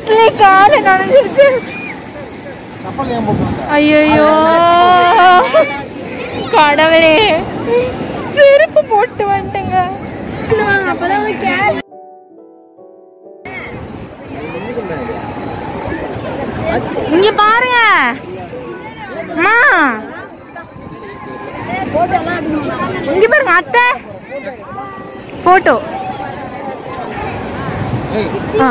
ஈரத்திலே காலை நனைஞ்சிருக்கு ஐயோ கடவுளே செருப்பு போட்டு வந்துட்டேங்க இங்க பாருங்க அம்மா இங்க பாருங்க அத்தை போட்டோ ஆ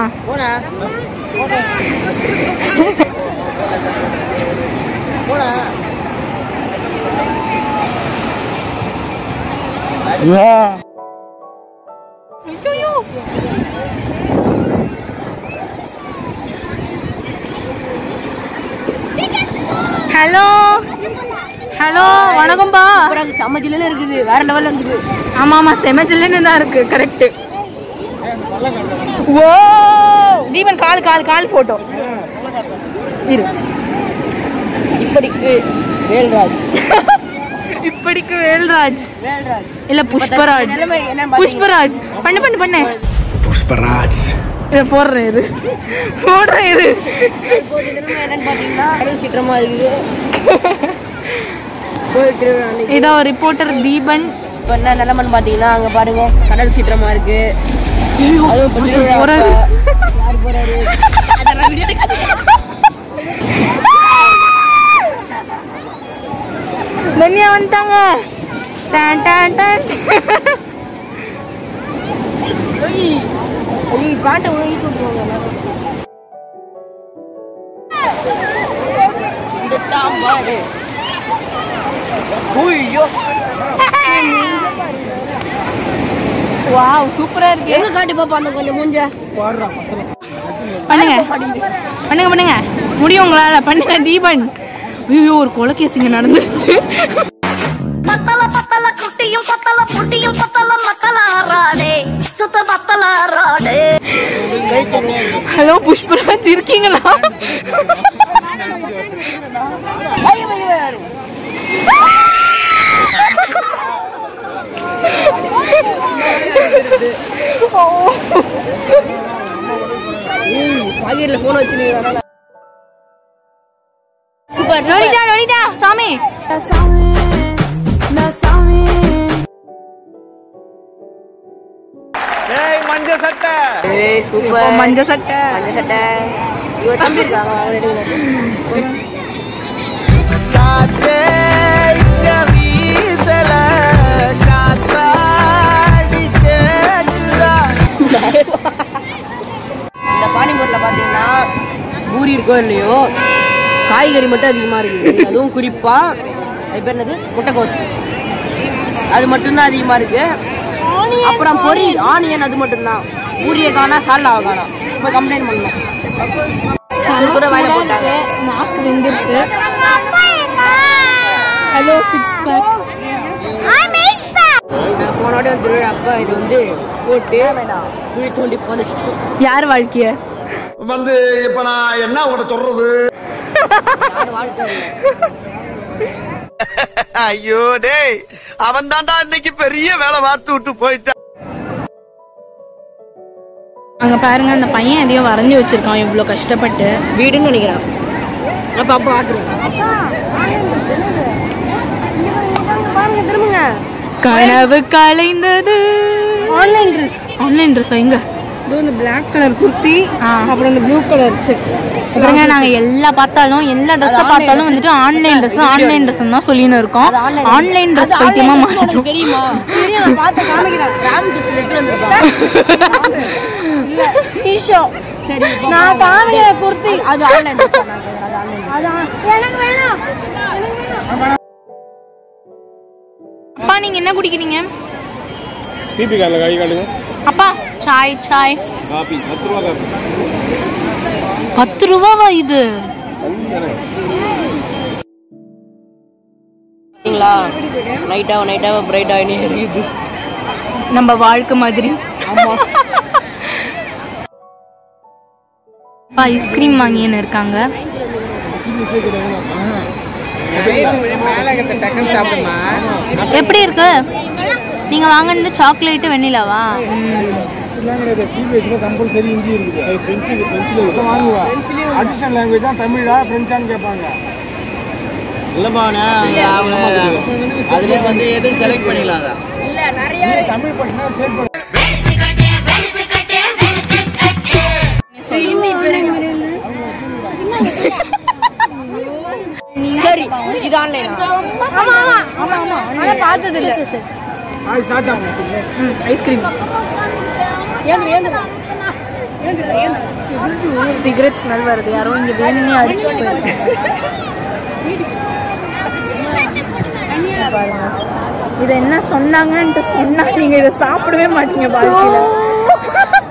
ஐயோ ஹலோ ஹலோ வணக்கம்பா செம்ம ஜில்லுன்னு இருக்குது வேற லெவல்ல இருக்குது ஆமா ஆமா செம ஜில்லுன்னு தான் இருக்கு கரெக்ட் ஓ Deepan call call call photo இரு இப்படிக்கு வேல்ராஜ் இப்படிக்கு வேல்ராஜ் வேல்ராஜ் இல்ல புஷ்பராஜ் நிலைமை என்னன்னு புஷ்பராஜ் பண்ணு பண்ணு பண்ணு புஷ்பராஜ் இதை போடுறேன் இது போடுறேன் இது இப்போது நிலைமை என்னன்னு பாத்தீங்கன்னா கடல் சீற்றமா இருக்குது கோயில் திருவிழா அன்னைக்கு இதான் ஒரு ரிப்போர்ட்டர் தீபன் இப்போ என்ன நிலைமைன்னு பாத்தீங்கன்னா அங்க பாருங்க கடல் சீற்றமா இருக்கு அதுவும் இப்ப திருவிழா போறாரு. அப்ப யார் போறாரு அதெல்லாம் video எடுக்க- தன்யா வந்துட்டாங்க டான் டான் டான் ஐய் பேண்ட்டை ஒழுங்கி தூக்குவாங்க எல்லாரும். இந்த தாம்பாரு. ஐயோ வாவ் சூப்பரா இருக்கு எங்க காட்டி பாப்பா அந்த கொஞ்சம் மூஞ்ச பண்ணுங்க பண்ணுங்க பண்ணுங்க முடியும் உங்களால பண்ணுங்க தீபன் ஐயோ ஒரு கொலைகேஸ் இங்க நடந்துருச்சு பத்தல பத்தல குட்டியும் பத்தல புட்டியும் பத்தல மக்கள் ஆறாடே சுத்த பத்தல ஆறாடே கை தண்ணி ஹலோ புஷ்பராஜ் இருக்கீங்களா பாக்கெட்ல போன் வச்சிருக்கீங்க நோனிதா நோனிதா சாமி ஏய் சூப்பர் மஞ்ச சட்டை மஞ்ச சட்டை இவ தம்பி இருக்காங்க அவங்க எடுக்கல காத்தே இங்க வீசல காத்தாடி கேக்குதா இந்த பானிபூரில் பார்த்தீங்கன்னா பூரி இருக்கோ இல்லையோ காய்கறி மட்டும் அதிகமாக இருக்குது அதுவும் குறிப்பாக அது பேர் என்னது முட்டைக்கோஸ் அது மட்டும்தான் அதிகமாக இருக்கு அப்புறம் பொரி ஆனியன் அது மட்டும்தான் பூரியை காணா சால்னாவை காணா இப்போ கம்ப்ளைண்ட் பண்ணலாம் கூட வாயில போட்டாங்க நாக்கு வெந்திருக்கு ஹலோ சிக்ஸ் பேக் நான் போன வாட்டி வந்து திருவிழா அப்போ இது வந்து போட்டு குழி தோண்டி புதைச்சிட்டு யார் வாழ்க்கைய வந்து இப்ப நான் என்ன உங்கள்ட்ட சொல்றது யார் வாழ்க்கை இல்லை. ஐயோ டேய் அவன் தான்டா இன்னைக்கு பெரிய வேலை பார்த்து விட்டு போயிட்டான் அங்க பாருங்க அந்த பையன் எதையோ வரைஞ்சி வச்சிருக்கான் இவ்வளோ கஷ்டப்பட்டு வீடுன்னு நினைக்கிறேன் அப்போ அப்போ பார்த்துருவோம் பாருங்க திரும்புங்க கனவு கலைந்தது ஆன்லைன் ட்ரெஸ் ஆன்லைன் ட்ரெஸ் எங்க இது வந்து பிளாக் கலர் குர்த்தி ஆ. அப்புறம் இந்த ப்ளூ கலர் செட் பாருங்க நாங்க எல்லா பார்த்தாலும் எல்லா ட்ரெஸ்ஸை பார்த்தாலும் வந்துட்டு ஆன்லைன் ட்ரெஸ் ஆன்லைன் ட்ரெஸ் தான் சொல்லின்னு இருக்கோம் ஆன்லைன் ட்ரெஸ் பைத்தியமா மாட்டோம் தெரியுமா தெரியும் நான் பார்த்து காமிக்கிறேன் ராம் ட்ரெஸ் லெட்டர் வந்திருக்கான் இல்ல டீஷோ சரி நான் காமிக்கிற குர்த்தி அது ஆன்லைன் ட்ரெஸ் அது ஆன்லைன் அப்பா நீங்க என்ன குடிக்கிறீங்க டிபி கார்டில் கை காட்டுங்க அப்பா சாய் சாய் காபி பத்து ரூபா காபி பத்து ரூபாவா இது சரிங்களா நைட்டாக நைட்டாக பிரைட் ஆகினே இருக்குது நம்ம வாழ்க்கை மாதிரி ஆமா அப்பா ஐஸ்கிரீம் வாங்கின்னு இருக்காங்க எப்படி இருக்கு நீங்க வாங்கினது சாக்லேட்டு வெண்ணிலாவா ம். அப்படிலாம் கிடையாது சிபிஎஸ்சியில் கம்பல்சரி ஹிந்தி இருக்குது அது ஃப்ரெஞ்சு ஃப்ரெஞ்சில் இருக்குது வாங்குவா அடிஷனல் லாங்குவேஜ் தான் தமிழா ஃப்ரெஞ்சான்னு கேட்பாங்க இல்லைப்பாண்ணே அதுலேயே வந்து எதுவும் செலக்ட் பண்ணிக்கலாம் அதான் தமிழ் படினா ஸ்டேட் படி சரி இது ஆன்லைன் ஆமா ஆமா ஆமா ஆமா ஆனா பார்த்தது இல்ல அது ஸ்டார்ட் ஆகும் ஐஸ்கிரீம் சிகரெட் ஸ்மெல் வருது யாரோ இங்க வேணும்னே அடிச்சு பாருங்க இதை என்ன சொன்னாங்கன்ட்டு சொன்னா நீங்க இதை சாப்பிடவே மாட்டீங்க வாழ்க்கையில